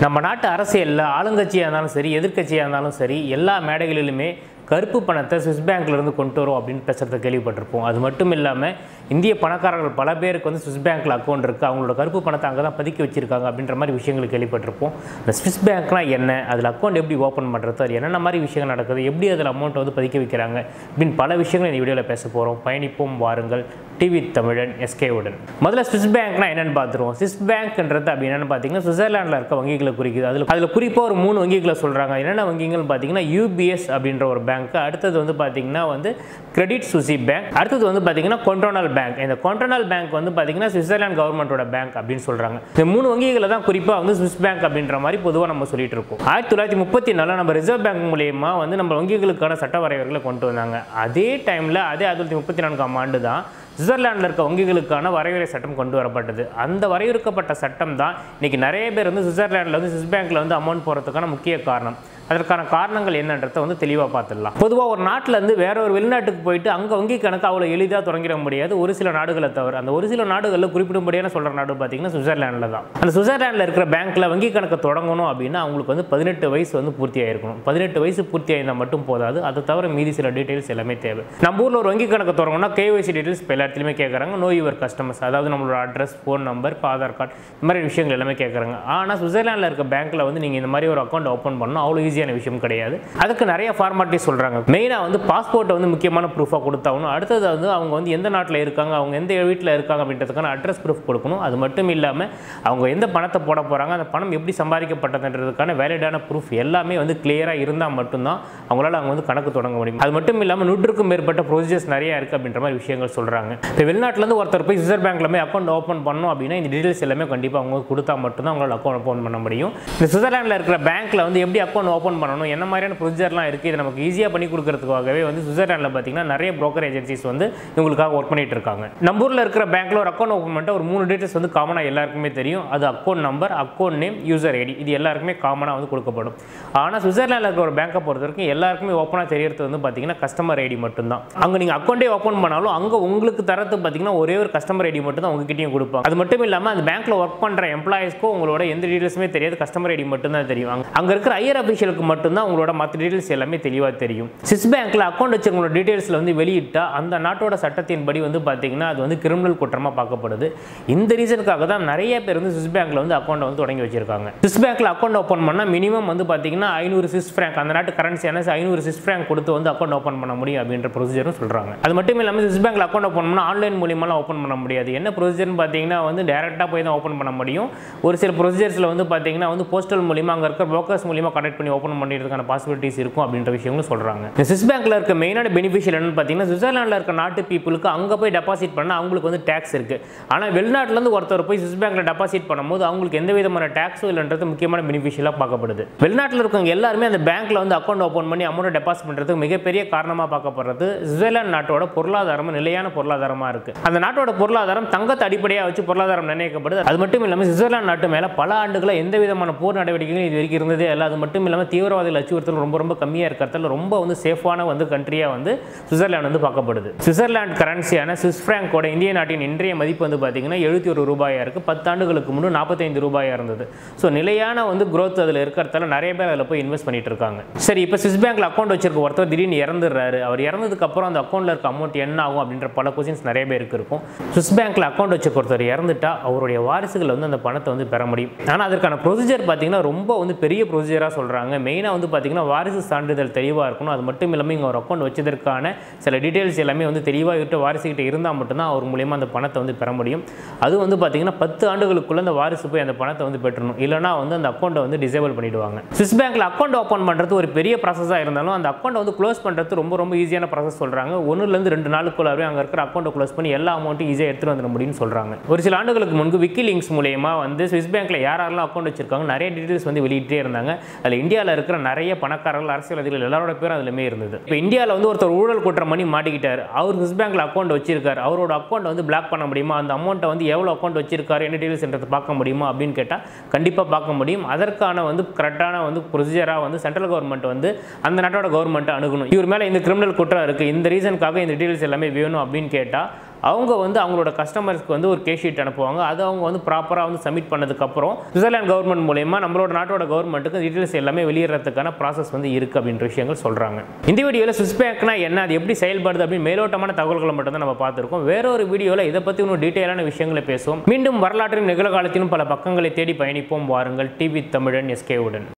நம்ம நாட்டு அரசியலில் ஆளுங்கட்சியாக இருந்தாலும் சரி எதிர்க்கட்சியாக இருந்தாலும் சரி எல்லா மேடைகளிலுமே கருப்பு பணத்தை சுவிஸ் பேங்க்ல இருந்து கொண்டு வரும் அப்படின்னு பேசுகிறத கேள்விப்பட்டிருப்போம் அது மட்டும் இல்லாமல் இந்திய பணக்காரர்கள் பல பேருக்கு வந்து சுவிஸ் பேங்க்கில் அக்கௌண்ட் இருக்குது அவங்களோட கருப்பு பணத்தை அங்கே தான் பதுக்கி வச்சிருக்காங்க அப்படின்ற மாதிரி விஷயங்கள் கேள்விப்பட்டிருப்போம் இந்த சுவிஸ் பேங்க்லாம் என்ன அதில் அக்கௌண்ட் எப்படி ஓப்பன் பண்ணுறது அது என்னென்ன மாதிரி விஷயங்கள் நடக்குது எப்படி அதில் அமௌண்ட் வந்து பதுக்கி வைக்கிறாங்க அப்படின்னு பல விஷயங்கள் இந்த வீடியோவில் பேச போகிறோம் பயணிப்போம் வாருங்கள் டிவி தமிழன் எஸ்கேவுடன் முதல்ல சுவிஸ் பேங்க்னா என்னென்னு பார்த்துருவோம் சுவிஸ் பேங்க்ன்றது அப்படி என்னென்னு பார்த்தீங்கன்னா சுவிட்சர்லாண்டில் இருக்க வங்கிகளை குறிக்குது அதில் அதில் குறிப்பாக ஒரு மூணு வங்கிகளை சொல்கிறாங்க என்னென்ன வங்கிகள் பார்த்தீங்கன்னா யூபிஎஸ் அப்படின்ற ஒரு பேங்க் அடுத்தது வந்து பார்த்தீங்கன்னா வந்து கிரெடிட் சுசி பேங்க் அடுத்தது வந்து பார்த்தீங்கன்னா கொண்ட்ரோனல் பேங்க் இந்த கொண்ட்ரோனல் பேங்க் வந்து பார்த்தீங்கன்னா சுவிட்சர்லாந்து கவர்மெண்ட்டோட பேங்க் அப்படின்னு சொல்கிறாங்க இந்த மூணு வங்கிகளை தான் குறிப்பாக வந்து சுவிஸ் பேங்க் அப்படின்ற மாதிரி பொதுவாக நம்ம சொல்லிட்டு இருக்கோம் ஆயிரத்தி தொள்ளாயிரத்தி முப்பத்தி நாலில் நம்ம ரிசர்வ் பேங்க் மூலியமா வந்து நம்ம வங்கிகளுக்கான சட்ட வரையறைகளை கொண்டு வந்தாங்க அதே டைமில் அதே ஆயிரத்தி தொள்ளாயிரத்தி முப்பத்தி நான்காம் ஆண்டு தான் சுவிட்சர்லாண்டில் இருக்க வங்கிகளுக்கான வரையறை சட்டம் கொண்டு வரப்பட்டது அந்த வரையறுக்கப்பட்ட சட்டம் தான் இன்னைக்கு நிறைய பேர் வந்து சுவிட்சர்லாண்டில் வந்து சுவிஸ் பேங்க்கில் வந்து அமௌண்ட் போகிறதுக்கான முக்கிய காரணம் அதற்கான காரணங்கள் என்னன்றதை வந்து தெளிவாக பார்த்துடலாம் பொதுவாக ஒரு நாட்டில் இருந்து வேற ஒரு வெளிநாட்டுக்கு போயிட்டு அங்கே வங்கி கணக்கு அவ்வளோ எளிதாக தொடங்கிட முடியாது ஒரு சில நாடுகளை தவிர அந்த ஒரு சில நாடுகளில் குறிப்பிடும்படியான சொல்கிற நாடு பார்த்தீங்கன்னா சுவிட்சர்லாண்டில் தான் அந்த சுவிட்சர்லாண்டில் இருக்கிற பேங்க்கில் வங்கி கணக்கு தொடங்கணும் அப்படின்னா அவங்களுக்கு வந்து பதினெட்டு வயசு வந்து பூர்த்தி ஆயிருக்கணும் பதினெட்டு வயசு பூர்த்தி ஆயிருந்தால் மட்டும் போதாது அதை தவிர மீதி சில டீட்டெயில்ஸ் எல்லாமே தேவை நம்ம ஊரில் ஒரு வங்கி கணக்கு தொடங்கணும்னா கேஒய்சி டீட்டெயில்ஸ் இப்போ எல்லா இடத்துலையுமே கேட்குறாங்க நோ யுவர் கஸ்டமர்ஸ் அதாவது நம்மளோட address phone number Aadhaar card இந்த மாதிரி விஷயங்கள் எல்லாமே கேட்குறாங்க ஆனால் சுவிட்சர்லாண்டில் இருக்க பேங்க்கில் வந்து நீங்கள் இந்த மாதிரி ஒரு அக்கௌண்ட் ஓப்பன் பண்ணணும் அவ்வளோ ஈஸியான விஷயம் கிடையாது அதுக்கு நிறைய ஃபார்மாலிட்டி சொல்கிறாங்க மெயினாக வந்து பாஸ்போர்ட்டை வந்து முக்கியமான ப்ரூஃபாக கொடுத்தாகணும் அடுத்தது வந்து அவங்க வந்து எந்த நாட்டில் இருக்காங்க அவங்க எந்த வீட்டில் இருக்காங்க அப்படின்றதுக்கான அட்ரஸ் ப்ரூஃப் கொடுக்கணும் அது மட்டும் இல்லாமல் அவங்க எந்த பணத்தை போட போகிறாங்க அந்த பணம் எப்படி சம்பாதிக்கப்பட்டதுன்றதுக்கான வேலிடான ப்ரூஃப் எல்லாமே வந்து கிளியராக இருந்தால் மட்டும்தான் அவங்களால அவங்க வந்து கணக்கு தொடங்க முடியும் அது மட்டும் இல்லாமல் நூற்றுக்கும் மேற்பட்ட ப்ரொசீஜர்ஸ் நிறைய இருக்குது அப்படின்ற மாதிரி விஷயங்கள் சொல்கிறாங்க இப்போ வெளிநாட்டிலேருந்து ஒருத்தர் போய் ரிசர்வ் பேங்க்ல போய் அக்கௌண்ட் ஓப்பன் பண்ணணும் அப்படின்னா இந்த டீடைல்ஸ் எல்லாமே கண்டிப்பாக அவங்க கொடுத்தா மட்டும்தான் அவங்களால அக்கௌண்ட் ஓப்பன் பண்ண முடியும் இந்த சுவிட்சர்லாண்டில் இருக்கிற பேங்க்கில் வந்து எப்படி அக்கௌண்ட் ஓப்பன் பண்ணணும் என்ன மாதிரியான ப்ரொசீஜர்லாம் இருக்குது இதை நமக்கு ஈஸியாக பண்ணி கொடுக்கறதுக்காகவே வந்து சுவிட்சர்லாண்டில் பார்த்தீங்கன்னா நிறைய broker ஏஜென்சிஸ் வந்து இவங்களுக்காக ஒர்க் பண்ணிட்டு இருக்காங்க நம்ம ஊரில் இருக்கிற பேங்க்கில் ஒரு அக்கௌண்ட் ஓப்பன் பண்ணிட்டு ஒரு மூணு டீட்டெயில்ஸ் வந்து காமனாக எல்லாருக்குமே தெரியும் அது account number account name user ID இது எல்லாருக்குமே காமனாக வந்து கொடுக்கப்படும் ஆனால் சுவிட்சர்லாண்டில் இருக்கிற ஒரு பேங்கை பொறுத்த வரைக்கும் எல்லாருக்குமே ஓப்பனாக தெரியறது வந்து பார்த்தீங்கன்னா கஸ்டமர் ஐடி மட்டும்தான் அங்கே நீங்கள் அக்கௌண்ட்டே ஓப்பன் பண்ணாலும் அங்கே உங்களுக்கு தரத்து பார்த்தீங்கன்னா ஒரே ஒரு கஸ்டமர் ஐடி மட்டும் தான் உங்ககிட்டயும் கொடுப்பாங்க அது மட்டும் இல்லாமல் அந்த பேங்க்கில் ஒர்க் பண்ணுற எம்ப்ளாயிஸ்க்கும் உங்களோட எந்த டீட்டெயில்ஸுமே தெரியாது கஸ்டமர் ஐடி மட்டும் தான் தெரியும் அங்க- அங்கே இருக்கிற ஐயர் அஃபிஷியலுக்கு மட்டும்தான் உங்களோட மற்ற டீட்டெயில்ஸ் எல்லாமே தெளிவாக தெரியும் சிஸ் பேங்க்கில் அக்கௌண்ட் வச்சிருக்கோட டீட்டெயில்ஸில் வந்து வெளியிட்டா அந்த நாட்டோட சட்டத்தின்படி வந்து பார்த்தீங்கன்னா அது வந்து கிரிமினல் குற்றமாக பார்க்கப்படுது இந்த ரீசனுக்காக தான் நிறைய பேர் வந்து சுவிஸ் பேங்க்கில் வந்து அக்கௌண்ட் வந்து தொடங்கி வச்சிருக்காங்க சுவிஸ் பேங்க்கில் அக்கௌண்ட் ஓப்பன் பண்ணால் மினிமம் வந்து பார்த்தீங்கன்னா ஐநூறு சிஸ் ஃப்ராங்க் அந்த நாட்டு கரன்சியான ஐநூறு சிஸ் ஃப்ராங்க் கொடுத்து வந்து அக்கௌண்ட் ஓப்பன் பண்ண முடியும் அப்படின்ற ப்ரொசீஜரும் சொல்கிறாங்க அது மட்டும் இல்லாமல் சுவிஸ் பேங்க்கில் அக்கௌண்ட் ஓப்பன் பண்ணால் ஆன்லைன் மூலியமாலாம் ஓப்பன் பண்ண முடியாது என்ன ப்ரொசீஜர்னு பார்த்தீங்கன்னா வந்து டேரெக்டாக போய் தான் ஓப்பன் பண்ண முடியும் ஒரு சில ப்ரொசீஜர்ஸில் வந்து பார்த்தீங்கன்னா வந்து போஸ்டல் மூலியமா அங்கே இருக்கிற ப்ரோக்கர்ஸ் மூலியமா கனெக்ட் பண்ணி ஓப்பன் பண்ணுறதுக்கான பாசிபிலிட்டிஸ் இருக்கும் அப்படின்ற விஷயங்களும் சொல்கிறாங்க இந்த சுவிஸ் பேங்க்கில் இருக்க மெயினான பெனிஃபிஷியல் என்னன்னு பார்த்தீங்கன்னா சுவிட்சர்லாண்டில் இருக்க நாட்டு பீப்புளுக்கு அங்கே போய் டெபாசிட் பண்ணால் அவங்களுக்கு வந்து டேக்ஸ் இருக்குது ஆனால் வெளிநாட்டிலேருந்து ஒருத்தர் போய் சுவிஸ் பேங்க்கில் டெபாசிட் பண்ணும்போது அவங்களுக்கு எந்த விதமான டேக்ஸும் இல்லைன்றது முக்கியமான பெனிஃபிஷியலாக பார்க்கப்படுது வெளிநாட்டில் இருக்கவங்க எல்லாருமே அந்த பேங்க்கில் வந்து அக்கௌண்ட் ஓப்பன் பண்ணி அமௌண்ட் டெபாசிட் பண்ணுறதுக்கு மிகப்பெரிய காரணமாக பார்க்கப்படுறது சுவிட்சர்லாந்து நாட்டோட பொருளாதாரம் நிலையான பொருளாதாரமாக இருக்குது அந்த நாட்டோட பொருளாதாரம் தங்கத்தை அடிப்படையாக வச்சு பொருளாதாரம் நிர்ணயிக்கப்படுது அது மட்டும் இல்லாமல் சுவிட்சர்லாந்து நாட்டு மேலே பல ஆண்டுகளாக எந்த விதமான போர் நடவடிக்கைகளும் இது வரைக்கும் இருந்ததே இல்லை அது மட்டும் இல்லாமல் தீவிரவாதிகள் அச்சுறுத்தல் ரொம்ப ரொம்ப கம்மியாக இருக்கிறதால ரொம்ப வந்து சேஃபான வந்து கண்ட்ரியாக வந்து சுவிட்சர்லாந்து வந்து பார்க்கப்படுது சுவிட்சர்லாந்து கரன்சியான சுவிஸ் ஃப்ராங்கோட இந்திய நாட்டின் இன்றைய மதிப்பு வந்து பார்த்தீங்கன்னா எழுபத்தி ஒரு ரூபாயாக இருக்குது பத்தாண்டுகளுக்கு முன்பு நாற்பத்தைந்து ரூபாயாக இருந்தது ஸோ நிலையான வந்து growth அதில் இருக்கிறதால நிறைய பேர் அதில் போய் இன்வெஸ்ட் பண்ணிட்டு இருக்காங்க சரி இப்போ சுவிஸ் பேங்க்ல அக்கௌண்ட் வச்சிருக்க ஒருத்தர் திடீர்னு இறந்துடுறாரு அவர் இறந்ததுக்கு அப்புறம் அந்த அக்கௌண்ட்ல இருக்க அமௌண்ட் என்ன ஆகும் அப்படின்ற பல கொஸ்டின்ஸ் நிறைய பேருக்கு இருக்கும் சுவிஸ் பேங்க்ல அக்கௌண்ட் வச்சிருக்க ஒருத்தர் இறந்துட்டா அவருடைய வாரிசுகள் வந்து அந்த பணத்தை வந்து பெற முடியும் ஆனால் அதற்கான ப்ரொசீஜர் பார்த்தீங்கன்னா ரொம்ப வந்து பெரிய ப்ரொசீஜராக சொல்கிறாங்க மெயினாக வந்து பார்த்தீங்கன்னா வாரிசு சான்றிதழ் தெளிவாக இருக்கணும் அது மட்டும் இல்லாமல் இங்கே ஒரு அக்கௌண்ட் வச்சதற்கான சில டீட்டெயில்ஸ் எல்லாமே வந்து தெளிவாக கிட்ட வாரிசுகிட்ட இருந்தால் மட்டும்தான் அவர் மூலியமாக அந்த பணத்தை வந்து பெற முடியும் அது வந்து பார்த்தீங்கன்னா பத்து ஆண்டுகளுக்குள்ள அந்த வாரிசு போய் அந்த பணத்தை வந்து பெற்றணும் இல்லைனா வந்து அந்த அக்கௌண்ட்டை வந்து டிசேபிள் பண்ணிடுவாங்க சுவிஸ் பேங்க்ல அக்கௌண்ட் ஓப்பன் பண்ணுறது ஒரு பெரிய ப்ராசஸாக இருந்தாலும் அந்த அக்கௌண்ட்டை வந்து க்ளோஸ் பண்ணுறது ரொம்ப ரொம்ப ஈஸியான ப்ராசஸ் சொல்கிறாங்க ஒன்றுலேருந்து ரெண்டு நாளுக்குள்ளாவே அங்கே இருக்கிற அக்கௌண்ட்டை க்ளோஸ் பண்ணி எல்லா அமௌண்ட்டும் ஈஸியாக எடுத்துகிட்டு வந்துட முடியும்னு சொல்கிறாங்க ஒரு சில ஆண்டுகளுக்கு முன்பு விக்கி லிங்க்ஸ் மூலயமா வந்து சுவிஸ் பேங்க்ல யார் யாரெல்லாம் அக்கௌண்ட் வச்சிருக்காங்க நிறைய டீட்டெயில்ஸ் வந்து வெளியிட்டே இருந்தாங்க அதில் இந்தியாவில் இருக்கிற நிறைய பணக்காரர்கள் அரசியல்வாதிகள் எல்லாரோட பேரும் அதுலமே இருந்தது இப்போ இந்தியாவில் வந்து ஒருத்தர் ஊழல் குற்றம் பண்ணி மாட்டிக்கிட்டார் அவர் சுவிஸ் பேங்க்ல அக்கௌண்ட் வச்சிருக்காரு அவரோட அக்கௌண்ட் வந்து பிளாக் பண்ண முடியுமா அந்த அமௌண்ட்டை வந்து எவ்வளோ அக்கௌண்ட் வச்சிருக்காரு என்ன டீட்டெயில்ஸ்ன்றது பார்க்க முடியுமா அப்படின்னு கேட்டால் கண்டிப்பாக பார்க்க முடியும் அதற்கான வந்து கரெக்டான வந்து ப்ரொசீஜராக வந்து சென்ட்ரல் கவர்மெண்ட் வந்து அந்த நாட்டோட கவர்மெண்ட்டை அணுகணும் இவர் மேலே இந்த கிரிமினல் குற்றம் இருக்குது இந்த ரீசனுக்காக இந்த டீட்டெயில்ஸ் எல்லாமே வேணும் அப்படின்னு கேட்டால் அவங்க வந்து அவங்களோட கஸ்டமர்ஸ்க்கு வந்து ஒரு கேஷ் ஷீட் அனுப்புவாங்க அது அவங்க வந்து ப்ராப்பராக வந்து சப்மிட் பண்ணதுக்கப்புறம் சுவிட்சர்லாந்து கவர்மெண்ட் மூலயமா நம்மளோட நாட்டோட கவர்மெண்ட்டுக்கு டீட்டெயில்ஸ் எல்லாமே வெளியிடறதுக்கான ப்ராசஸ் வந்து இருக்குது அப்படின்ற விஷயங்கள் சொல்கிறாங்க இந்த வீடியோவில் சுவிஸ் பேங்க்னா என்ன அது எப்படி செயல்படுது அப்படின்னு மேலோட்டமான தகவல்களை மட்டும் தான் நம்ம பார்த்துருக்கோம் வேற ஒரு வீடியோவில் இதை பற்றி இன்னும் டீட்டெயிலான விஷயங்களை பேசுவோம் மீண்டும் வரலாற்றின் நிகழ்காலத்திலும் பல பக்கங்களை தேடி பயணிப்போம் வாருங்கள் டிவி தமிழன் எஸ்கேவுடன்